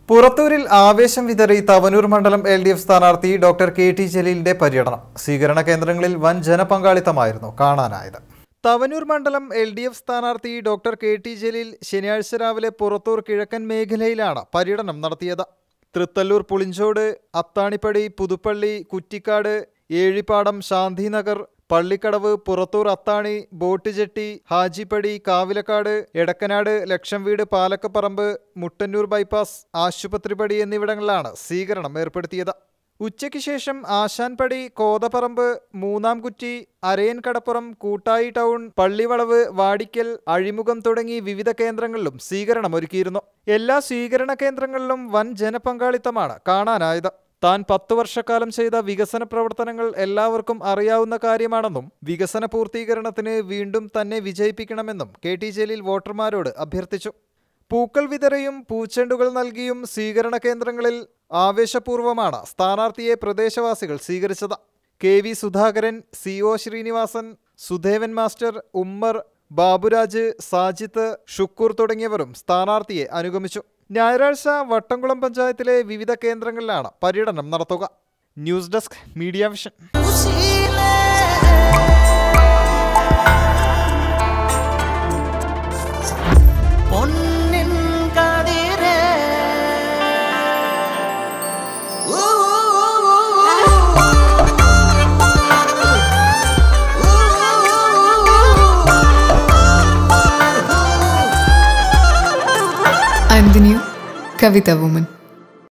പുറത്തൂരിൽ ആവേശം വിതറി തവനൂർ മണ്ഡലം എൽ ഡി എഫ് സ്ഥാനാർത്ഥി ഡോക്ടർ കെ ടി ജലീലിന്റെ പര്യടനം സ്വീകരണ കേന്ദ്രങ്ങളിൽ വൻ ജനപങ്കാളിത്തമായിരുന്നു കാണാനായത് തവനൂർ മണ്ഡലം എൽ ഡി എഫ് സ്ഥാനാർത്ഥി ഡോക്ടർ കെ ടി ജലീൽ ശനിയാഴ്ച രാവിലെ പുറത്തൂർ കിഴക്കൻ മേഖലയിലാണ് പര്യടനം നടത്തിയത് Thrithallur Pulinchode Athanippadi Puthuppally Kuttikkad Ezhippadam Shanthinagar Pallikkadavu Purathur Athani boat jetty Hajippadi Kavilakkad Edakkanad Laksham Veedu Palakkaparamba Muttannur bypass Asupathripadi എന്നിവിടങ്ങളിലാണ് സ്വീകരണം ഏർപ്പെടുത്തിയത് ഉച്ചയ്ക്ക് ശേഷം ആശാൻപടി കോതപ്പറമ്പ് മൂന്നാം കുറ്റി അരയൻ കടപ്പുറം കൂട്ടായി ടൗൺ പള്ളിവളവ് വാടിക്കൽ അഴിമുഖം തുടങ്ങി വിവിധ കേന്ദ്രങ്ങളിലും സ്വീകരണം ഒരുക്കിയിരുന്നു എല്ലാ സ്വീകരണ കേന്ദ്രങ്ങളിലും വൻ ജനപങ്കാളിത്തമാണ് കാണാനായത് താൻ പത്തു വർഷക്കാലം ചെയ്ത വികസന പ്രവർത്തനങ്ങൾ എല്ലാവർക്കും അറിയാവുന്ന കാര്യമാണെന്നും വികസന പൂർത്തീകരണത്തിന് വീണ്ടും തന്നെ വിജയിപ്പിക്കണമെന്നും കെ ടി ജലീൽ വോട്ടർമാരോട് അഭ്യർത്ഥിച്ചു പൂക്കൾ വിതറിയും പൂച്ചെണ്ടുകൾ നൽകിയും സ്വീകരണ കേന്ദ്രങ്ങളിൽ ആവേശപൂർവ്വമാണ് സ്ഥാനാർത്ഥിയെ പ്രദേശവാസികൾ സ്വീകരിച്ചത് K V Sudhakaran C O Sreenivasan Sudhevan master Ummer Baburaj Sajith Shukkoor തുടങ്ങിയവരും സ്ഥാനാർത്ഥിയെ അനുഗമിച്ചു ഞായറാഴ്ച വട്ടംകുളം പഞ്ചായത്തിലെ വിവിധ കേന്ദ്രങ്ങളിലാണ് പര്യടനം നടത്തുക ന്യൂസ് ഡെസ്ക് മീഡിയ വിഷൻ പൊന്നിൻ കതിരേ ഊ, ഊ, ഊ, I'm the new Kavita woman.